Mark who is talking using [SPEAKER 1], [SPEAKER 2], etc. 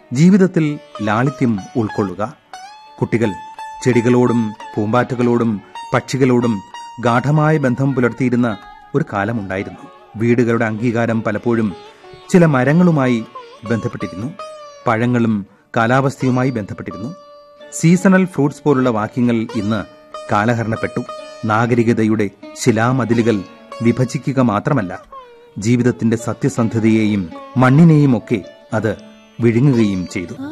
[SPEAKER 1] ജീവിതത്തിൽ ലാളിത്യം ഉൾക്കൊള്ളുക കുട്ടികൾ ചെടികളോടും പൂമ്പാറ്റകളോടും പക്ഷികളോടും ഗാഠമായ ബന്ധം പുലർത്തിയിരുന്ന ഒരു കാലമുണ്ടായിരുന്നു വീടുകളുടെ അംഗീകാരം പലപ്പോഴും ചില മരങ്ങളുമായി ബന്ധപ്പെട്ടിരുന്നു പഴങ്ങളും കാലാവസ്ഥയുമായി ബന്ധപ്പെട്ടിരുന്നു സീസണൽ ഫ്രൂട്ട്സ് പോലുള്ള വാക്യങ്ങൾ ഇന്ന് കാലഹരണപ്പെട്ടു നാഗരികതയുടെ ശിലാമതിലുകൾ വിഭജിക്കുക മാത്രമല്ല ജീവിതത്തിന്റെ സത്യസന്ധതയെയും മണ്ണിനെയും ഒക്കെ അത് വിഴുങ്ങുകയും ചെയ്തു